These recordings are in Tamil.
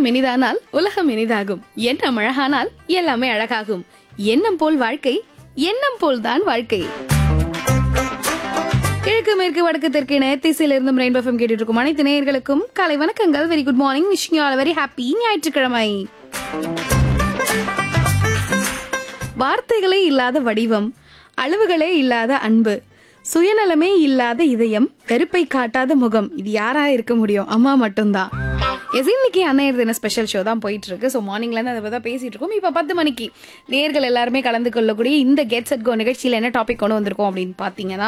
உள்ளம் இனிதானால் உலகம் இனிதாகும் எண்ணம் அழகானால் எல்லாமே அழகாகும் எண்ணம் போல் வாழ்க்கை எண்ணம் போல் தான் வாழ்க்கை கிழக்கு மேற்கு வடக்கு தெற்கு நேத்திசையில இருந்து ரெயின்போ எஃப்எம் கேட்டுட்டு இருக்கும் அனைத்து நேயர்களுக்கும் காலை வணக்கங்கள் very good morning wishing all very happy ஞாயிற்றுக்கிழமை வார்த்தைகளே இல்லாத வடிவம் அளவுகளே இல்லாத அன்பு சுயநலமே இல்லாத இதயம் வெறுப்பை காட்டாத முகம் இது யாரா இருக்க முடியும் அம்மா மட்டும்தான் எஸ் இன்னைக்கு அன்னையர் தின ஸ்பெஷல் ஷோ தான் போயிட்டு இருக்கு ஸோ மார்னிங்ல இருந்து அதை பத்தி தான் பேசிட்டு இருக்கோம் இப்போ பத்து மணிக்கு நேர்கள் எல்லாருமே கலந்து கொள்ளக்கூடிய இந்த கெட் செட் கோ நிகழ்ச்சியில் என்ன டாபிக் கொண்டு வந்திருக்கோம் அப்படின்னு பார்த்தீங்கன்னா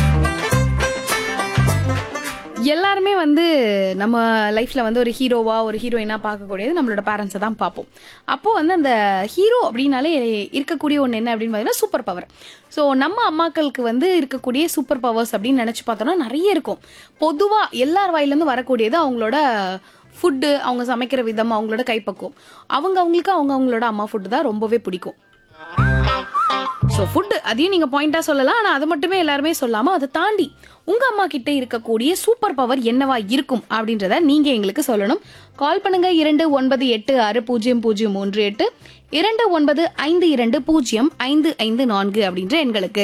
எல்லாருமே வந்து நம்ம லைஃப்ல வந்து ஒரு ஹீரோவா ஒரு ஹீரோயினா பார்க்கக்கூடியது நம்மளோட பேரண்ட்ஸை தான் பார்ப்போம் அப்போ வந்து அந்த ஹீரோ அப்படின்னாலே இருக்கக்கூடிய ஒன்று என்ன அப்படின்னு பார்த்தீங்கன்னா சூப்பர் பவர் ஸோ நம்ம அம்மாக்களுக்கு வந்து இருக்கக்கூடிய சூப்பர் பவர்ஸ் அப்படின்னு நினச்சி பார்த்தோம்னா நிறைய இருக்கும் பொதுவாக எல்லார் வாயிலேருந்து வரக்கூடியது அவங்களோட ஃபுட்டு அவங்க சமைக்கிற விதம் அவங்களோட கைப்பக்குவம் அவங்க அவங்களுக்கு அவங்க அவங்களோட அம்மா ஃபுட்டு தான் ரொம்பவே பிடிக்கும் ஸோ ஃபுட்டு அதையும் நீங்கள் பாயிண்டாக சொல்லலாம் ஆனால் அது மட்டுமே எல்லாருமே சொல்லாமல் அதை தாண்டி உங்கள் அம்மா கிட்ட இருக்கக்கூடிய சூப்பர் பவர் என்னவா இருக்கும் அப்படின்றத நீங்கள் எங்களுக்கு சொல்லணும் கால் பண்ணுங்க இரண்டு ஒன்பது எட்டு ஆறு பூஜ்ஜியம் பூஜ்ஜியம் மூன்று எட்டு இரண்டு ஒன்பது ஐந்து இரண்டு பூஜ்ஜியம் ஐந்து ஐந்து நான்கு அப்படின்ற எண்களுக்கு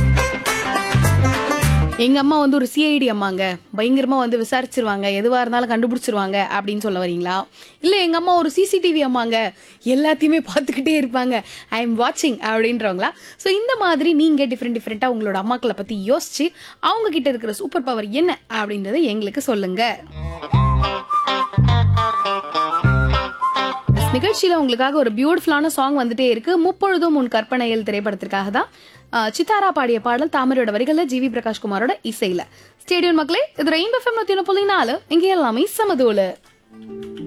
எங்க அம்மா வந்து ஒரு சிஐடி அம்மாங்க பயங்கரமா வந்து விசாரிச்சிருவாங்க எதுவா இருந்தாலும் கண்டுபிடிச்சிருவாங்க அப்படின்னு சொல்ல வரீங்களா இல்ல எங்க அம்மா ஒரு சிசிடிவி அம்மாங்க எல்லாத்தையுமே பார்த்துக்கிட்டே இருப்பாங்க ஐ எம் வாட்சிங் அப்படின்றவங்களா ஸோ இந்த மாதிரி நீங்க டிஃப்ரெண்ட் டிஃப்ரெண்டா உங்களோட அம்மாக்களை பத்தி யோசிச்சு அவங்க கிட்ட இருக்கிற சூப்பர் பவர் என்ன அப்படின்றத எங்களுக்கு சொல்லுங்க This நிகழ்ச்சியில உங்களுக்காக ஒரு பியூட்டிஃபுல்லான சாங் வந்துட்டே இருக்கு முப்பொழுதும் உன் கற்பனையில் திரைப்படத்திற்காக தான் அஹ், சித்தாரா பாடிய பாடல் தாமரையோட வரிகள்ல ஜிவி பிரகாஷ் குமாரோட இசையில ஸ்டேடியம் மக்களே இது ரெயின்போ ஃபெம் நூத்தி புள்ளி நாலு இங்க எல்லாமே சமதூளு